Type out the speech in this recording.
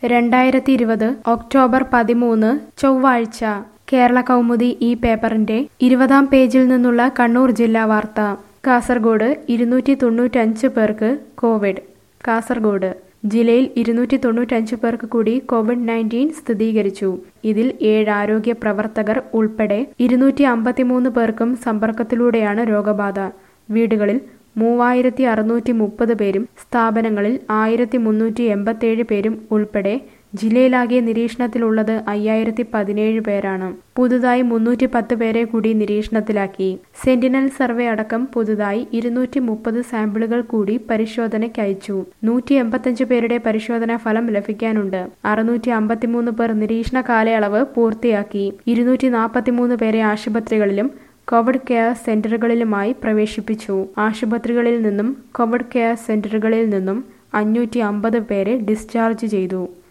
രണ്ടായിരത്തി ഇരുപത് ഒക്ടോബർ പതിമൂന്ന് ചൊവ്വാഴ്ച കേരള കൗമുദി ഈ പേപ്പറിന്റെ ഇരുപതാം പേജിൽ നിന്നുള്ള കണ്ണൂർ ജില്ലാ വാർത്ത കാസർഗോഡ് ഇരുന്നൂറ്റി തൊണ്ണൂറ്റഞ്ച് പേർക്ക് കോവിഡ് കാസർഗോഡ് ജില്ലയിൽ ഇരുന്നൂറ്റി തൊണ്ണൂറ്റഞ്ച് പേർക്ക് കൂടി കോവിഡ് നയൻറ്റീൻ സ്ഥിരീകരിച്ചു ഇതിൽ ഏഴ് ആരോഗ്യ പ്രവർത്തകർ ഉൾപ്പെടെ ഇരുന്നൂറ്റി അമ്പത്തിമൂന്ന് പേർക്കും സമ്പർക്കത്തിലൂടെയാണ് രോഗബാധ വീടുകളിൽ മൂവായിരത്തി അറുന്നൂറ്റി മുപ്പത് പേരും സ്ഥാപനങ്ങളിൽ ആയിരത്തി മുന്നൂറ്റി എൺപത്തേഴ് പേരും ഉൾപ്പെടെ ജില്ലയിലാകെ നിരീക്ഷണത്തിലുള്ളത് അയ്യായിരത്തി പതിനേഴ് പേരാണ് പുതുതായി മുന്നൂറ്റി പത്ത് പേരെ കൂടി നിരീക്ഷണത്തിലാക്കി സെന്റിനൽ സർവേ അടക്കം പുതുതായി ഇരുന്നൂറ്റി മുപ്പത് സാമ്പിളുകൾ കൂടി പരിശോധനയ്ക്ക് അയച്ചു നൂറ്റി എൺപത്തഞ്ച് പേരുടെ പരിശോധനാ ഫലം ലഭിക്കാനുണ്ട് അറുന്നൂറ്റി അമ്പത്തിമൂന്ന് പേർ നിരീക്ഷണ കാലയളവ് പൂർത്തിയാക്കി ഇരുന്നൂറ്റി നാൽപ്പത്തിമൂന്ന് പേരെ ആശുപത്രികളിലും കോവിഡ് കെയർ സെന്ററുകളിലുമായി പ്രവേശിപ്പിച്ചു ആശുപത്രികളിൽ നിന്നും കോവിഡ് കെയർ സെന്ററുകളിൽ നിന്നും അഞ്ഞൂറ്റി അമ്പത് പേരെ ഡിസ്ചാർജ് ചെയ്തു